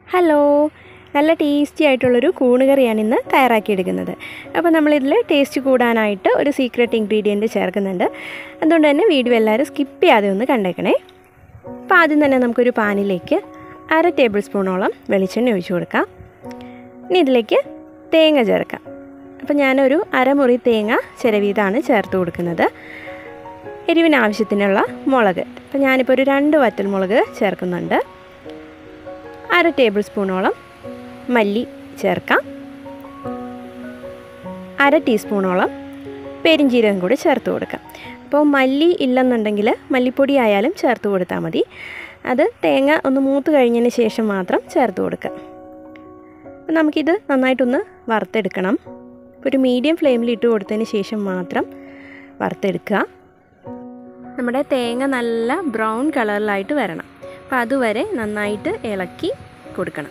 hello നല്ല tasty ആയിട്ടുള്ളൊരു കൂണ് കറിയാണ് ഇന്ന് തയ്യാറാക്കിയെടുക്കുന്നത് അപ്പോൾ നമ്മളിതിൽ ടേസ്റ്റ് കൂടാനായിട്ട് ഒരു സീക്രട്ട് ഇൻഗ്രീഡിയൻറ്റ് ചേർക്കുന്നുണ്ട് അതുകൊണ്ട് തന്നെ വീഡിയോ എല്ലാവരും സ്കിപ്പ് ചെയ്യാതെ ഒന്ന് കണ്ടേക്കണേ അപ്പോൾ ആദ്യം തന്നെ നമുക്കൊരു പാനിലേക്ക് അര ടേബിൾ സ്പൂണോളം വെളിച്ചെണ്ണ ഒഴിച്ചു കൊടുക്കാം ഇനി ഇതിലേക്ക് തേങ്ങ ചേർക്കാം അപ്പോൾ ഞാനൊരു അരമുറി തേങ്ങ ചിരവീതാണ് ചേർത്ത് കൊടുക്കുന്നത് എരിവിന് ആവശ്യത്തിനുള്ള മുളക് അപ്പോൾ ഞാനിപ്പോൾ ഒരു രണ്ട് വറ്റൽമുളക് ചേർക്കുന്നുണ്ട് അര ടേബിൾ സ്പൂണോളം മല്ലി ചേർക്കാം അര ടീസ്പൂണോളം പെരിഞ്ചീരകം കൂടി ചേർത്ത് കൊടുക്കാം അപ്പോൾ മല്ലി ഇല്ലെന്നുണ്ടെങ്കിൽ മല്ലിപ്പൊടി ആയാലും ചേർത്ത് കൊടുത്താൽ മതി അത് തേങ്ങ ഒന്ന് മൂത്ത് കഴിഞ്ഞതിന് ശേഷം മാത്രം ചേർത്ത് കൊടുക്കുക അപ്പോൾ നമുക്കിത് നന്നായിട്ടൊന്ന് വറുത്തെടുക്കണം ഒരു മീഡിയം ഫ്ലെയിമിൽ ഇട്ട് കൊടുത്തതിന് ശേഷം മാത്രം വറുത്തെടുക്കുക നമ്മുടെ തേങ്ങ നല്ല ബ്രൗൺ കളറിലായിട്ട് വരണം അപ്പോൾ അതുവരെ നന്നായിട്ട് ഇളക്കി കൊടുക്കണം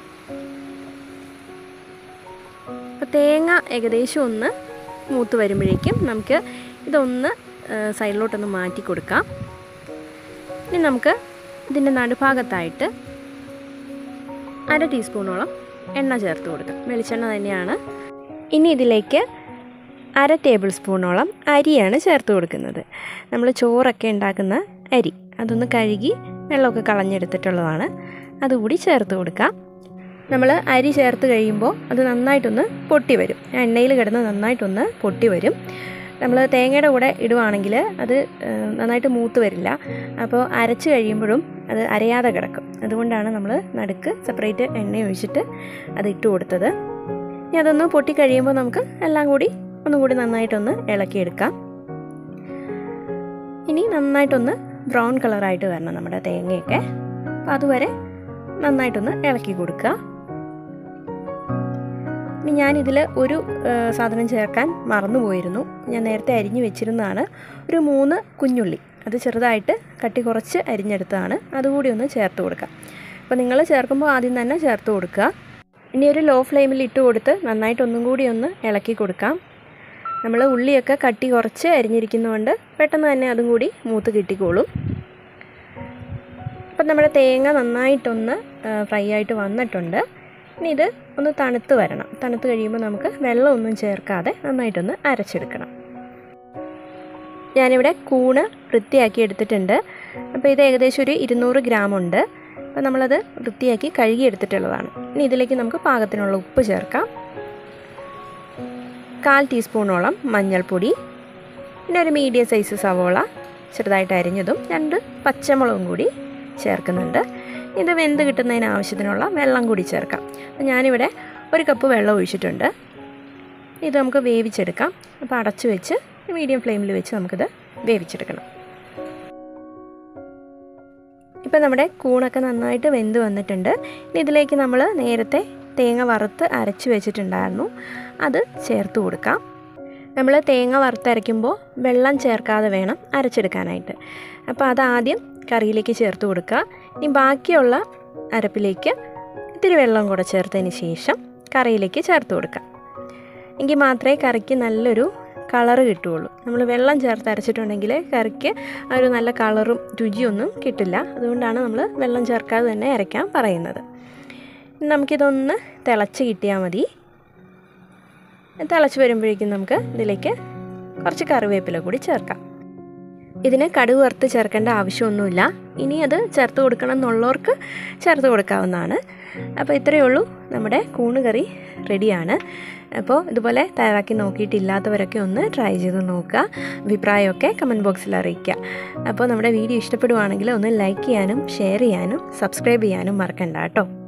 അപ്പോൾ തേങ്ങ ഏകദേശം ഒന്ന് മൂത്ത് വരുമ്പോഴേക്കും നമുക്ക് ഇതൊന്ന് സൈഡിലോട്ടൊന്ന് മാറ്റി കൊടുക്കാം ഇനി നമുക്ക് ഇതിൻ്റെ നടുഭാഗത്തായിട്ട് അര ടീസ്പൂണോളം എണ്ണ ചേർത്ത് കൊടുക്കാം വെളിച്ചെണ്ണ തന്നെയാണ് ഇനി ഇതിലേക്ക് അര ടേബിൾ സ്പൂണോളം അരിയാണ് ചേർത്ത് കൊടുക്കുന്നത് നമ്മൾ ചോറൊക്കെ ഉണ്ടാക്കുന്ന അരി അതൊന്ന് കഴുകി വെള്ളമൊക്കെ കളഞ്ഞെടുത്തിട്ടുള്ളതാണ് അതുകൂടി ചേർത്ത് കൊടുക്കാം നമ്മൾ അരി ചേർത്ത് കഴിയുമ്പോൾ അത് നന്നായിട്ടൊന്ന് പൊട്ടി വരും എണ്ണയിൽ കിടന്ന് നന്നായിട്ടൊന്ന് പൊട്ടി വരും നമ്മൾ തേങ്ങയുടെ കൂടെ ഇടുവാണെങ്കിൽ അത് നന്നായിട്ട് മൂത്ത് വരില്ല അപ്പോൾ അരച്ച് കഴിയുമ്പോഴും അത് അരയാതെ കിടക്കും അതുകൊണ്ടാണ് നമ്മൾ നടുക്ക് സെപ്പറേറ്റ് എണ്ണ ഒഴിച്ചിട്ട് അത് ഇട്ട് കൊടുത്തത് ഇനി അതൊന്ന് പൊട്ടി കഴിയുമ്പോൾ നമുക്ക് എല്ലാം കൂടി ഒന്നും കൂടി നന്നായിട്ടൊന്ന് ഇളക്കിയെടുക്കാം ഇനി നന്നായിട്ടൊന്ന് ബ്രൗൺ കളറായിട്ട് വരണം നമ്മുടെ തേങ്ങയൊക്കെ അപ്പോൾ അതുവരെ നന്നായിട്ടൊന്ന് ഇളക്കി കൊടുക്കുക ഇനി ഞാനിതിൽ ഒരു സാധനം ചേർക്കാൻ മറന്നുപോയിരുന്നു ഞാൻ നേരത്തെ അരിഞ്ഞു വെച്ചിരുന്നതാണ് ഒരു മൂന്ന് കുഞ്ഞുള്ളി അത് ചെറുതായിട്ട് കട്ടി കുറച്ച് അരിഞ്ഞെടുത്തതാണ് അതുകൂടി ഒന്ന് ചേർത്ത് കൊടുക്കുക അപ്പോൾ നിങ്ങൾ ചേർക്കുമ്പോൾ ആദ്യം തന്നെ ചേർത്ത് കൊടുക്കുക ഇനി ഒരു ലോ ഫ്ലെയിമിൽ ഇട്ട് കൊടുത്ത് നന്നായിട്ട് ഒന്നും കൂടി ഒന്ന് ഇളക്കി കൊടുക്കാം നമ്മൾ ഉള്ളിയൊക്കെ കട്ടി കുറച്ച് അരിഞ്ഞിരിക്കുന്നതുകൊണ്ട് പെട്ടെന്ന് തന്നെ അതും കൂടി മൂത്ത് കിട്ടിക്കോളും അപ്പം നമ്മുടെ തേങ്ങ നന്നായിട്ടൊന്ന് ഫ്രൈ ആയിട്ട് വന്നിട്ടുണ്ട് ഇനി ഇത് ഒന്ന് തണുത്ത് വരണം തണുത്ത് കഴിയുമ്പോൾ നമുക്ക് വെള്ളമൊന്നും ചേർക്കാതെ നന്നായിട്ടൊന്ന് അരച്ചെടുക്കണം ഞാനിവിടെ കൂണ് വൃത്തിയാക്കി എടുത്തിട്ടുണ്ട് അപ്പോൾ ഇത് ഏകദേശം ഒരു ഇരുന്നൂറ് ഗ്രാം ഉണ്ട് അപ്പോൾ നമ്മളത് വൃത്തിയാക്കി കഴുകി എടുത്തിട്ടുള്ളതാണ് ഇനി ഇതിലേക്ക് നമുക്ക് പാകത്തിനുള്ള ഉപ്പ് ചേർക്കാം കാൽ ടീസ്പൂണോളം മഞ്ഞൾപ്പൊടി പിന്നെ ഒരു മീഡിയം സൈസ് സവോള ചെറുതായിട്ട് അരിഞ്ഞതും രണ്ട് പച്ചമുളകും കൂടി ചേർക്കുന്നുണ്ട് ഇത് വെന്ത് കിട്ടുന്നതിന് ആവശ്യത്തിനുള്ള വെള്ളം കൂടി ചേർക്കാം അപ്പോൾ ഞാനിവിടെ ഒരു കപ്പ് വെള്ളം ഒഴിച്ചിട്ടുണ്ട് ഇത് നമുക്ക് വേവിച്ചെടുക്കാം അപ്പോൾ അടച്ചു വെച്ച് മീഡിയം ഫ്ലെയിമിൽ വെച്ച് നമുക്കിത് വേവിച്ചെടുക്കണം ഇപ്പം നമ്മുടെ കൂണൊക്കെ നന്നായിട്ട് വെന്ത് വന്നിട്ടുണ്ട് ഇനി ഇതിലേക്ക് നമ്മൾ നേരത്തെ തേങ്ങ വറുത്ത് അരച്ച് വെച്ചിട്ടുണ്ടായിരുന്നു അത് ചേർത്ത് കൊടുക്കാം നമ്മൾ തേങ്ങ വറുത്തരയ്ക്കുമ്പോൾ വെള്ളം ചേർക്കാതെ വേണം അരച്ചെടുക്കാനായിട്ട് അപ്പോൾ അതാദ്യം കറിയിലേക്ക് ചേർത്ത് കൊടുക്കുക ഇനി ബാക്കിയുള്ള അരപ്പിലേക്ക് ഇത്തിരി വെള്ളം കൂടെ ചേർത്തതിന് ശേഷം കറിയിലേക്ക് ചേർത്ത് കൊടുക്കുക എങ്കിൽ മാത്രമേ കറിക്ക് നല്ലൊരു കളറ് കിട്ടുകയുള്ളൂ നമ്മൾ വെള്ളം ചേർത്ത് അരച്ചിട്ടുണ്ടെങ്കിൽ കറിക്ക് ആ ഒരു നല്ല കളറും രുചിയൊന്നും കിട്ടില്ല അതുകൊണ്ടാണ് നമ്മൾ വെള്ളം ചേർക്കാതെ തന്നെ അരയ്ക്കാൻ പറയുന്നത് നമുക്കിതൊന്ന് തിളച്ച് കിട്ടിയാൽ മതി തിളച്ച് വരുമ്പോഴേക്കും നമുക്ക് ഇതിലേക്ക് കുറച്ച് കറിവേപ്പില കൂടി ചേർക്കാം ഇതിന് കടുക് വറുത്ത് ചേർക്കേണ്ട ആവശ്യമൊന്നുമില്ല ഇനി അത് ചേർത്ത് കൊടുക്കണം എന്നുള്ളവർക്ക് ചേർത്ത് കൊടുക്കാവുന്നതാണ് അപ്പോൾ ഇത്രയേ ഉള്ളൂ നമ്മുടെ കൂണ് കറി റെഡിയാണ് അപ്പോൾ ഇതുപോലെ തയ്യാറാക്കി നോക്കിയിട്ടില്ലാത്തവരൊക്കെ ഒന്ന് ട്രൈ ചെയ്ത് നോക്കുക അഭിപ്രായമൊക്കെ കമൻറ്റ് ബോക്സിൽ അറിയിക്കുക അപ്പോൾ നമ്മുടെ വീഡിയോ ഇഷ്ടപ്പെടുവാണെങ്കിൽ ഒന്ന് ലൈക്ക് ചെയ്യാനും ഷെയർ ചെയ്യാനും സബ്സ്ക്രൈബ് ചെയ്യാനും മറക്കണ്ട കേട്ടോ